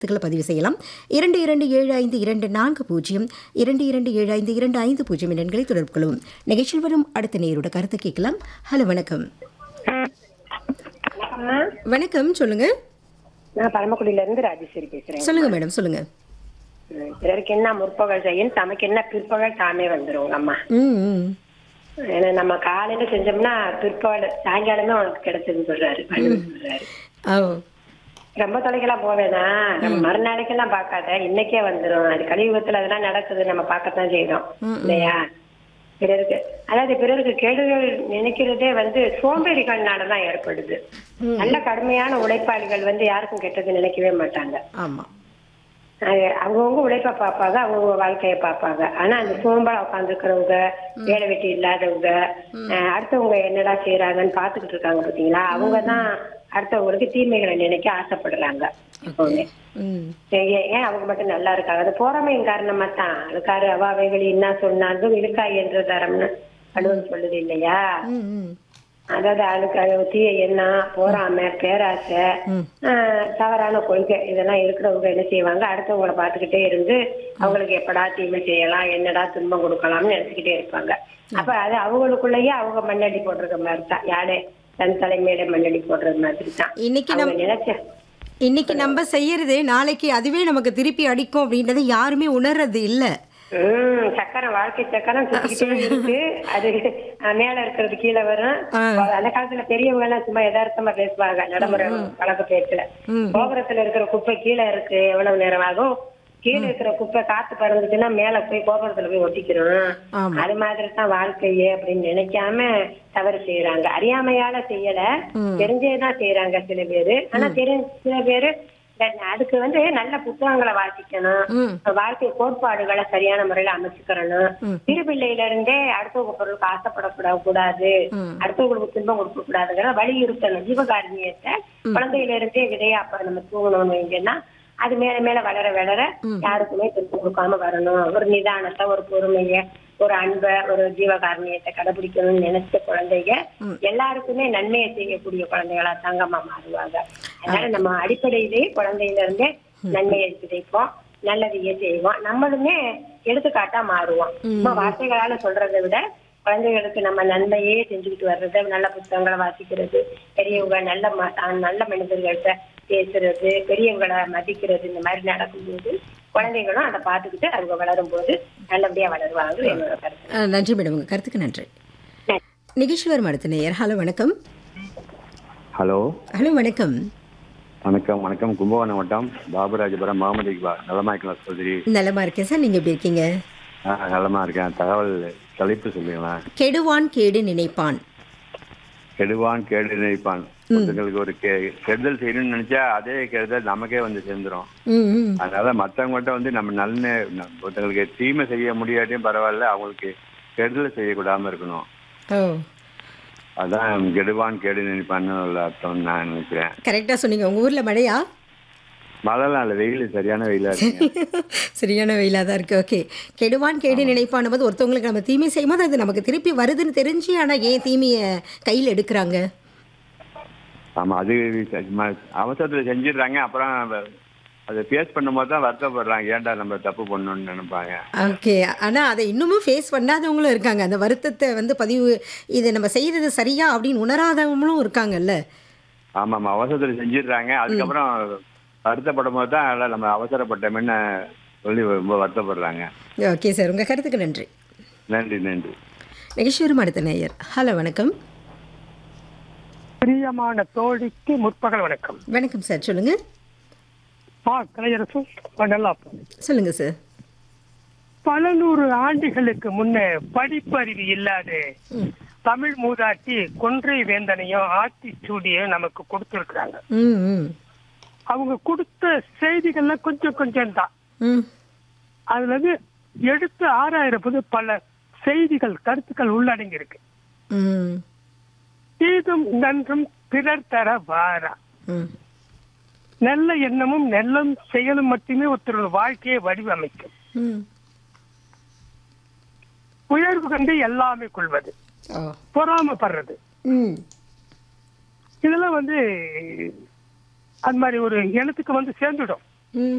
கருத்துக்களை பதிவு செய்யலாம் இரண்டு இரண்டு ஏழு ஐந்து இரண்டு நான்கு பூஜ்ஜியம் இரண்டு இரண்டு ஏழு ஐந்து இரண்டு ஐந்து பூஜ்ஜியம் என்ற எண்களை தொடர்பு கொள்ளவும் நிகழ்ச்சியில் வரும் அடுத்த நேரோட கருத்து கேட்கலாம் ஹலோ வணக்கம் வணக்கம்மா. வணக்கம் சொல்லுங்க நான் பரமக்குடியில இருந்து ராஜேஸ்வரி பேசுறேன் சொல்லுங்க மேடம் சொல்லுங்க ம், பிறருக்கு என்ன முற்பகல் செய்யும் தமக்கு என்ன பிற்பகல் தாமே வந்துரும் அம்மா ம் ம் ஏன்னா நம்ம காலையில செஞ்சோம்னா பிற்பகல் சாயங்காலமே உனக்கு கிடைச்சதுன்னு சொல்றாரு வள்ளுவர் சொல்றாரு ஓ ரொம்ப தொலைக்கெல்லாம் போவேனா நம்ம மறுநாளைக்கெல்லாம் பார்க்காத இன்னைக்கே வந்துரும் அது கலியுகத்துல அதெல்லாம் நடக்குது நம்ம பார்க்கத்தான் செய்யறோம் இல்லையா பிறருக்கு அதாவது பிறருக்கு கேடுகள் நினைக்கிறதே வந்து சோம்பேறிகள்னாலதான் ஏற்படுது நல்ல கடுமையான உழைப்பாளிகள் வந்து யாருக்கும் கெட்டது நினைக்கவே மாட்டாங்க ஆமாம் அது அவங்கவுங்க உழைப்ப பார்ப்பாங்க அவங்கவுங்க வாழ்க்கைய பார்ப்பாங்க ஆனா அந்த சோம்பலா உட்காந்துருக்கிறவங்க வேலை வெட்டி இல்லாதவங்க அஹ், அடுத்தவங்க என்னடா செய்யறாங்கன்னு பாத்துக்கிட்டு இருக்காங்க பாத்தீங்களா அவங்கதான் அடுத்தவங்களுக்கு தீமைகளை நினைக்க ஆசைப்படுறாங்க எப்பவுமே ம் ஏ- ஏன் அவங்க மட்டும் நல்லா இருக்காங்க அது போறமையின் காரணமா தான் அதுக்காரு அவாவைகள் என்ன சொன்னாலும் இழுக்காய் என்ற தரம்னு வள்ளுவன் சொல்லுது இல்லையா ம் ம் அதாவது அதுக்கு தீய எண்ணம் போறாம பேராசை ஆஹ், தவறான கொள்கை இதெல்லாம் இருக்கிறவங்க என்ன செய்வாங்க அடுத்தவங்களை பார்த்துக்கிட்டே இருந்து அவங்களுக்கு எப்படா தீமை செய்யலாம் என்னடா துன்பம் கொடுக்கலாம்னு நினைச்சுக்கிட்டே இருப்பாங்க அப்ப அது அவங்களுக்குள்ளேயே அவங்க மண்ணடி போடுற மாதிரி தான் யாரு தன் தலைமையில மண்ணடி போடுறது மாதிரி தான் இன்னைக்கு அவங்க நம் நினைச்ச இன்னைக்கு நம்ம செய்யறது நாளைக்கு அதுவே நமக்கு திருப்பி அடிக்கும் அப்படின்றத யாருமே உணர்றது இல்ல உம் சக்கரம் வாழ்க்கை சக்கரம் சுத்திக்கிட்டே இருக்கு அது அஹ், மேல இருக்கிறது கீழே வரும் அந்த காலத்துல பெரியவங்க எல்லாம் சும்மா யதார்த்தமா பேசுவாங்க நடைமுறை வழக்கு பேச்சுல கோபுரத்துல இருக்கிற குப்பை கீழே இருக்கு எவ்வளவு நேரம் ஆகும் கீழே இருக்கிற குப்பை காத்து பறந்துச்சுன்னா மேல போய் கோபுரத்துல போய் ஒட்டிக்கிறோம் ஆமா. அது மாதிரி தான் வாழ்க்கையே அப்படின்னு நினைக்காம தவறு செய்யறாங்க அறியாமையால செய்யல தெரிஞ்சேதான் செய்யறாங்க சில பேரு ஆனா தெரிஞ்ச சில பேரு இந்த- அதுக்கு வந்து நல்ல புத்தகங்களை வாசிக்கணும் ம் வாழ்க்கை கோட்பாடுகளை சரியான முறையில அமைச்சுக்கிறணும் சிறு பிள்ளையில இருந்தே அடுத்தவங்க பொருளுக்கு ஆசைப்படக்கூட கூடாது அடுத்தவங்களுக்கு துன்பம் கொடுக்க கூடாதுங்கிற வலியுறுத்தணும் ஜீவகாரணியத்தை குழந்தையில இருந்தே விதையா அப்ப நம்ம தூங்கணும்னு வைங்கன்னா அது மேல மேல வளர வளர யாருக்குமே துன்பம் கொடுக்காம வரணும் ஒரு நிதானத்தை ஒரு பொறுமைய ஒரு அன்பை ஒரு ஜீவகாரணியத்தை கடைபிடிக்கணும்னு நினைச்ச குழந்தைங்க எல்லாருக்குமே நன்மையை செய்யக்கூடிய குழந்தைகளா தங்கம்மா மாறுவாங்க அதனால நம்ம அடிப்படையிலேயே குழந்தையில இருந்தே நன்மையை விதைப்போம் நல்லதையே செய்வோம் நம்மளுமே எடுத்துக்காட்டா மாறுவோம் சும்மா வார்த்தைகளால சொல்றதை விட குழந்தைகளுக்கு நம்ம நன்மையே செஞ்சுக்கிட்டு வர்றது நல்ல புத்தகங்களை வாசிக்கிறது பெரியவங்க நல்ல ம- தான் நல்ல மனிதர்கள்ட்ட பேசுறது பெரியவங்களை மதிக்கிறது இந்த மாதிரி நடக்கும்போது குழந்தைகளும் அதை பார்த்துக்கிட்டு அவங்க வளரும் போது நல்லபடியா வளருவாங்க என்னோட கருத்து அஹ், நன்றி மேடம் உங்க கருத்துக்கு நன்றி நிகழ்ச்சி வரும் அடுத்த நேயர் ஹலோ வணக்கம் ஹலோ ஹலோ வணக்கம் வணக்கம் வணக்கம் கும்பகோணம் வட்டம் பாபுராஜபுரம் முகமது இக்பால் நலமா இருக்கலாம் சோதரி நலமா இருக்கேன் சார் நீங்க எப்படி இருக்கீங்க ஆ நலமா இருக்கேன் தகவல் தலைப்பு சொல்லுங்களா கெடுவான் கேடு நினைப்பான் கெடுவான் கேடு நினைப்பான் ஒருத்தங்களுக்கு ஒரு கெ கெடுதல் செய்யணும்னு நினைச்சா அதே கெடுதல் நமக்கே வந்து சேர்ந்துரும் ம் ம் அதனால மற்றவங்கள்ட்ட வந்து நம்ம நல்ல ஒருத்தங்களுக்கு தீமை செய்ய முடியாட்டியும் பரவாயில்ல அவங்களுக்கு கெடுதல் செய்யக்கூடாம இருக்கணும் ஓ அதான் கெடுவான் கேடு நினைப்பான்னு உள்ள அர்த்தம் நான் நினைக்கிறேன் கரெக்டா சொன்னீங்க உங்க ஊர்ல மழையா மழைலாம் இல்லை வெயில் சரியான வெயிலா இருக்கு சரியான வெயிலாக தான் இருக்குது ஓகே கெடுவான் கேடு நினைப்பான் போது ஒருத்தவங்களுக்கு நம்ம தீமை செய்யும் போது அது நமக்கு திருப்பி வருதுன்னு தெரிஞ்சு ஆனால் ஏன் தீமையை கையில் எடுக்கிறாங்க ஆமா அது ம- அவசரத்துல செஞ்சிடுறாங்க அப்புறம் அதை ஃபேஸ் பண்ணும்போது தான் வருத்தப்படுறாங்க ஏன்டா நம்ம தப்பு பண்ணணும்னு நினைப்பாங்க ஓகே ஆனால் அதை இன்னமும் ஃபேஸ் பண்ணாதவங்களும் இருக்காங்க அந்த வருத்தத்தை வந்து பதிவு இது நம்ம செய்கிறது சரியா அப்படின்னு உணராதவங்களும் இருக்காங்கல்ல ஆமாம் அவசரத்துல செஞ்சிடுறாங்க அதுக்கப்புறம் வருத்தப்படும் போது தான் அதெல்லாம் நம்ம அவசரப்பட்டோம்னு சொல்லி ரொம்ப வருத்தப்படுறாங்க ஓகே சார் உங்கள் கருத்துக்கு நன்றி நன்றி நன்றி நிகழ்ச்சிவரும் அடுத்த நேயர் ஹலோ வணக்கம் பிரியமான தோழிக்கு முற்பகல் வணக்கம் வணக்கம் சார் சொல்லுங்கள் ஆ கலையரசு நல்லா சொல்லுங்கள் சார் பல நூறு ஆண்டுகளுக்கு முன்னே படிப்பறிவு இல்லாத தமிழ் மூதாட்டி கொன்றை வேந்தனையும் ஆத்திச்சூடியும் நமக்கு கொடுத்துருக்குறாங்க ம் ம் அவங்க கொடுத்த செய்திகள்லாம் கொஞ்சம் கொஞ்சம் தான் ம் அதுல இருந்து எடுத்து ஆறாயிரப்பது பல செய்திகள் கருத்துக்கள் உள்ளடங்கி இருக்கு ம் தீதும் நன்றும் பிறர் தர வாரா ம் நல்ல எண்ணமும் நல்லம் செயலும் மட்டுமே ஒருத்தரோட வாழ்க்கையை வடிவமைக்கும் ம் உயர்வு கண்டு எல்லாமே கொள்வது ஓ பொறாமப்படுறது ம் இதெல்லாம் வந்து அந்த மாதிரி ஒரு எண்ணத்துக்கு வந்து சேர்ந்துடும் ம்